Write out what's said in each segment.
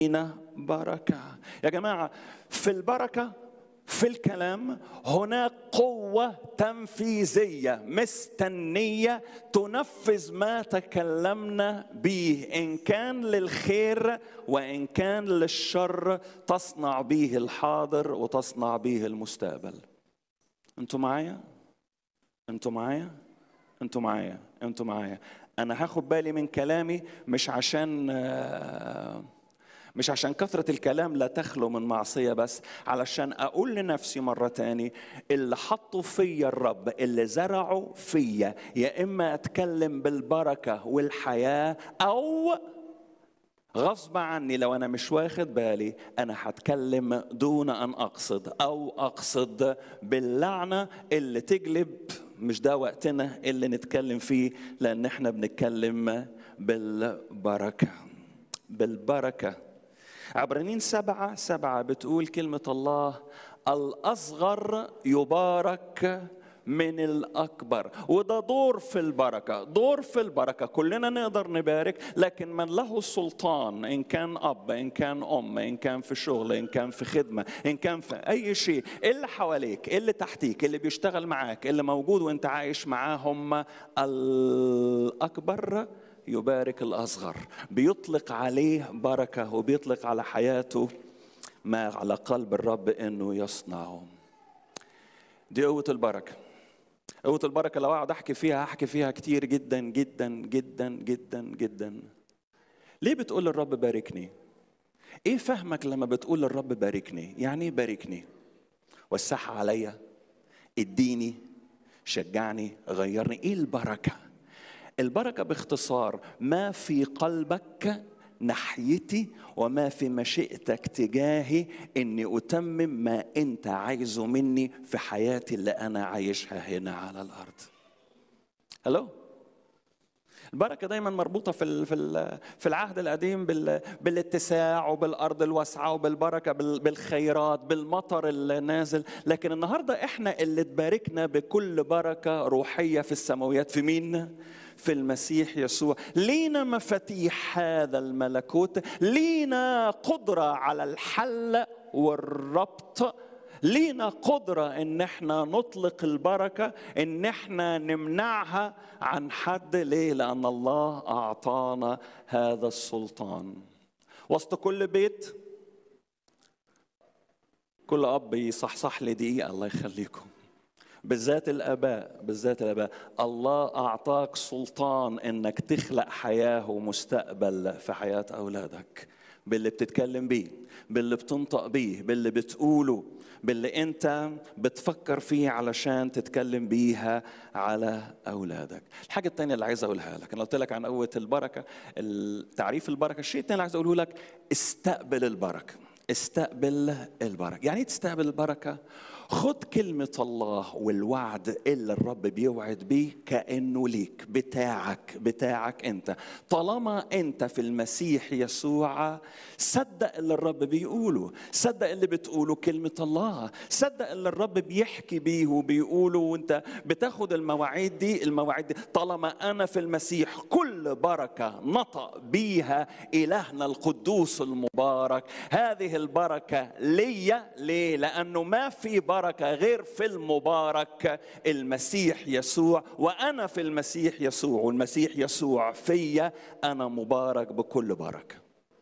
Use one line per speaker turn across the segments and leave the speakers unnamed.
بركة يا جماعة في البركة في الكلام هناك قوة تنفيذية مستنية تنفذ ما تكلمنا به إن كان للخير وإن كان للشر تصنع به الحاضر وتصنع به المستقبل أنتوا معايا؟ أنتوا معايا؟ أنتوا معايا؟ أنتوا معايا؟ أنا هاخد بالي من كلامي مش عشان آه مش عشان كثرة الكلام لا تخلو من معصية بس علشان أقول لنفسي مرة تاني اللي حطوا فيا الرب اللي زرعوا فيا يا إما أتكلم بالبركة والحياة أو غصب عني لو أنا مش واخد بالي أنا هتكلم دون أن أقصد أو أقصد باللعنة اللي تجلب مش ده وقتنا اللي نتكلم فيه لأن احنا بنتكلم بالبركة بالبركة عبرانيين سبعة سبعة بتقول كلمة الله الأصغر يبارك من الأكبر وده دور في البركة دور في البركة كلنا نقدر نبارك لكن من له السلطان إن كان أب إن كان أم إن كان في شغل إن كان في خدمة إن كان في أي شيء اللي حواليك اللي تحتيك اللي بيشتغل معاك اللي موجود وانت عايش معاهم الأكبر يبارك الأصغر بيطلق عليه بركة وبيطلق على حياته ما على قلب الرب إنه يصنعه دي قوة البركة قوة البركة لو أقعد أحكي فيها أحكي فيها كتير جدا جدا جدا جدا جدا ليه بتقول للرب باركني إيه فهمك لما بتقول للرب باركني يعني إيه باركني وسعها عليا اديني شجعني غيرني إيه البركة البركة باختصار ما في قلبك ناحيتي وما في مشيئتك تجاهي اني اتمم ما انت عايزه مني في حياتي اللي انا عايشها هنا على الارض. هلو؟ البركه دايما مربوطه في في في العهد القديم بالاتساع وبالارض الواسعه وبالبركه بالخيرات بالمطر النازل لكن النهارده احنا اللي تباركنا بكل بركه روحيه في السماويات في مين في المسيح يسوع لينا مفاتيح هذا الملكوت لينا قدره على الحل والربط لينا قدرة ان احنا نطلق البركة ان احنا نمنعها عن حد ليه لان الله اعطانا هذا السلطان وسط كل بيت كل اب يصحصح لي دقيقة الله يخليكم بالذات الاباء بالذات الاباء الله اعطاك سلطان انك تخلق حياه ومستقبل في حياه اولادك باللي بتتكلم بيه باللي بتنطق بيه باللي بتقوله باللي انت بتفكر فيه علشان تتكلم بيها على اولادك الحاجه الثانيه اللي عايز اقولها لك انا قلت لك عن قوه البركه تعريف البركه الشيء الثاني اللي عايز اقوله لك استقبل البركه استقبل البركه يعني ايه تستقبل البركه خد كلمة الله والوعد اللي الرب بيوعد بيه كأنه ليك بتاعك بتاعك أنت طالما أنت في المسيح يسوع صدق اللي الرب بيقوله صدق اللي بتقوله كلمة الله صدق اللي الرب بيحكي بيه وبيقوله وانت بتاخد المواعيد دي المواعيد دي طالما أنا في المسيح كل بركة نطق بيها إلهنا القدوس المبارك هذه البركة ليا ليه لأنه ما في بركة بركه غير في المبارك المسيح يسوع وانا في المسيح يسوع والمسيح يسوع فيا انا مبارك بكل بركه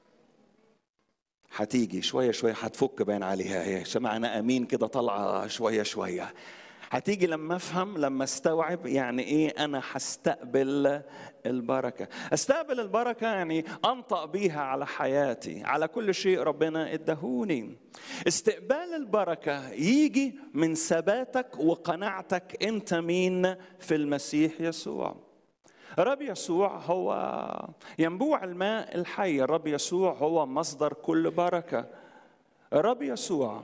هتيجي شويه شويه هتفك باين عليها هي سمعنا امين كده طالعه شويه شويه هتيجي لما افهم لما استوعب يعني ايه انا هستقبل البركه استقبل البركه يعني انطق بيها على حياتي على كل شيء ربنا ادهوني استقبال البركه يجي من ثباتك وقناعتك انت مين في المسيح يسوع الرب يسوع هو ينبوع الماء الحي الرب يسوع هو مصدر كل بركه الرب يسوع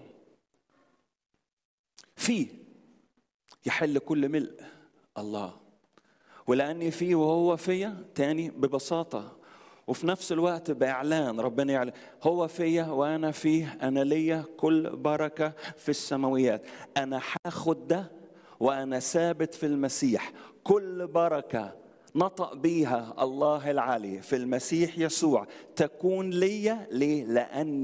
فيه يحل كل ملء الله ولاني فيه وهو فيا تاني ببساطه وفي نفس الوقت باعلان ربنا يعلن هو فيا وانا فيه انا ليا كل بركه في السماويات انا هاخد ده وانا ثابت في المسيح كل بركه نطق بيها الله العلي في المسيح يسوع تكون لي ليه؟ لأني